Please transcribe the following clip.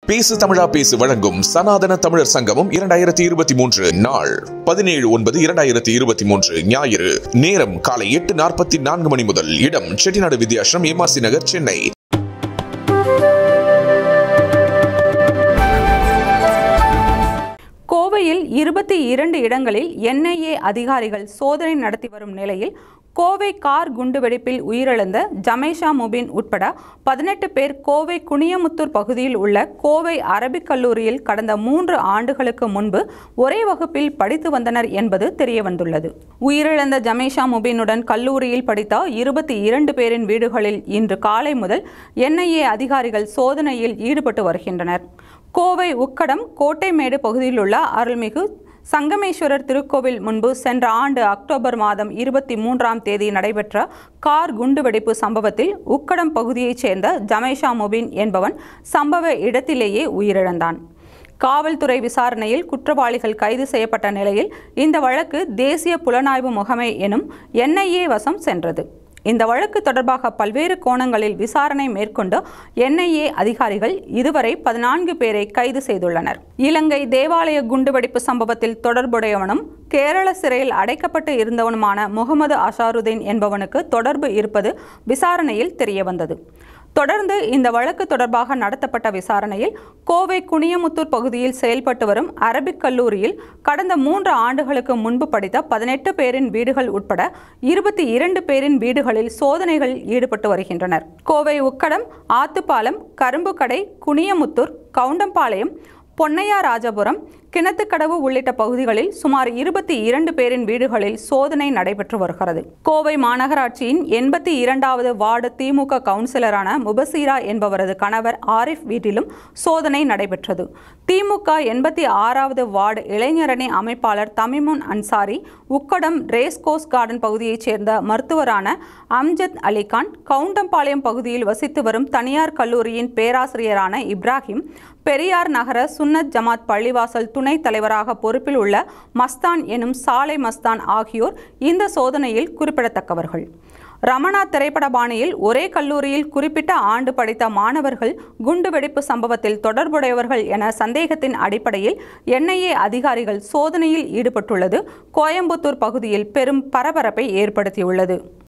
பேசு தமிழா பேசு வழங்கும் சனாதன தமிழர் சங்கமம் இரண்டாயிரத்தி இருபத்தி மூன்று நாள் பதினேழு ஒன்பது இரண்டாயிரத்தி இருபத்தி மூன்று ஞாயிறு நேரம் காலை எட்டு நாற்பத்தி நான்கு மணி முதல் இடம் செட்டிநாடு வித்யாசிரம் எம்ஆர்சி நகர் சென்னை கோவையில் இருபத்தி இரண்டு இடங்களில் என்ஐஏ அதிகாரிகள் சோதனை நடத்தி வரும் நிலையில் கோவை கார் குண்டுவெடிப்பில் உயிரிழந்த ஜமேஷா முபின் உட்பட பதினெட்டு பேர் கோவை குனியமுத்தூர் பகுதியில் உள்ள கோவை அரபிக் கல்லூரியில் கடந்த மூன்று ஆண்டுகளுக்கு முன்பு ஒரே வகுப்பில் படித்து வந்தனர் என்பது தெரியவந்துள்ளது உயிரிழந்த ஜமேஷா முபினுடன் கல்லூரியில் படித்த இருபத்தி இரண்டு பேரின் வீடுகளில் இன்று காலை முதல் என்ஐஏ அதிகாரிகள் சோதனையில் ஈடுபட்டு வருகின்றனர் கோவை உக்கடம் கோட்டைமேடு பகுதியில் உள்ள அருள்மிகு சங்கமேஸ்வரர் திருக்கோவில் முன்பு சென்ற ஆண்டு அக்டோபர் மாதம் இருபத்தி மூன்றாம் தேதி நடைபெற்ற கார் குண்டுவெடிப்பு சம்பவத்தில் உக்கடம் பகுதியைச் சேர்ந்த ஜமேஷா முபின் என்பவன் சம்பவ இடத்திலேயே உயிரிழந்தான் காவல்துறை விசாரணையில் குற்றவாளிகள் கைது செய்யப்பட்ட நிலையில் இந்த வழக்கு தேசிய புலனாய்வு முகமை எனும் என்ஐஏ வசம் சென்றது இந்த வழக்கு தொடர்பாக பல்வேறு கோணங்களில் விசாரணை மேற்கொண்டு என்ஐஏ அதிகாரிகள் இதுவரை பதினான்கு பேரை கைது செய்துள்ளனர் இலங்கை தேவாலய குண்டுவெடிப்பு சம்பவத்தில் தொடர்புடையவனும் கேரள சிறையில் அடைக்கப்பட்டு இருந்தவனுமான முகமது அசாருதீன் என்பவனுக்கு தொடர்பு இருப்பது விசாரணையில் தெரியவந்தது தொடர்ந்து இந்த வழக்கு தொடர்பாக நடத்தப்பட்ட விசாரணையில் கோவை குனியமுத்தூர் பகுதியில் செயல்பட்டு வரும் அரபிக் கல்லூரியில் கடந்த மூன்று ஆண்டுகளுக்கு முன்பு படித்த பதினெட்டு பேரின் வீடுகள் உட்பட இருபத்தி இரண்டு பேரின் வீடுகளில் சோதனைகளில் ஈடுபட்டு வருகின்றனர் கோவை உக்கடம் ஆத்துப்பாலம் கரும்புக்கடை குனியமுத்தூர் கவுண்டம்பாளையம் பொன்னையா ராஜபுரம் கிணத்துக்கடவு உள்ளிட்ட பகுதிகளில் சுமார் இருபத்தி இரண்டு பேரின் வீடுகளில் சோதனை நடைபெற்று வருகிறது கோவை மாநகராட்சியின் எண்பத்தி இரண்டாவது வார்டு திமுக கவுன்சிலரான முபசீரா என்பவரது கணவர் ஆரிஃப் வீட்டிலும் சோதனை நடைபெற்றது திமுக எண்பத்தி ஆறாவது வார்டு இளைஞரணி அமைப்பாளர் தமிமுன் அன்சாரி உக்கடம் ரேஸ்கோஸ் கார்டன் பகுதியைச் சேர்ந்த மருத்துவரான அம்ஜத் அலிகான் கவுண்டம்பாளையம் பகுதியில் வசித்து வரும் தனியார் கல்லூரியின் பேராசிரியரான இப்ராஹிம் பெரியார் நகர சுன்னத் ஜமாத் பள்ளிவாசல் துணைத் தலைவராக பொறுப்பில் உள்ள மஸ்தான் எனும் சாலை மஸ்தான் ஆகியோர் இந்த சோதனையில் குறிப்பிடத்தக்கவர்கள் ரமணா திரைப்பட பாணியில் ஒரே கல்லூரியில் குறிப்பிட்ட ஆண்டு படித்த மாணவர்கள் குண்டுவெடிப்பு சம்பவத்தில் தொடர்புடையவர்கள் என சந்தேகத்தின் அடிப்படையில் என்ஐஏ அதிகாரிகள் சோதனையில் ஈடுபட்டுள்ளது கோயம்புத்தூர் பகுதியில் பெரும் பரபரப்பை ஏற்படுத்தியுள்ளது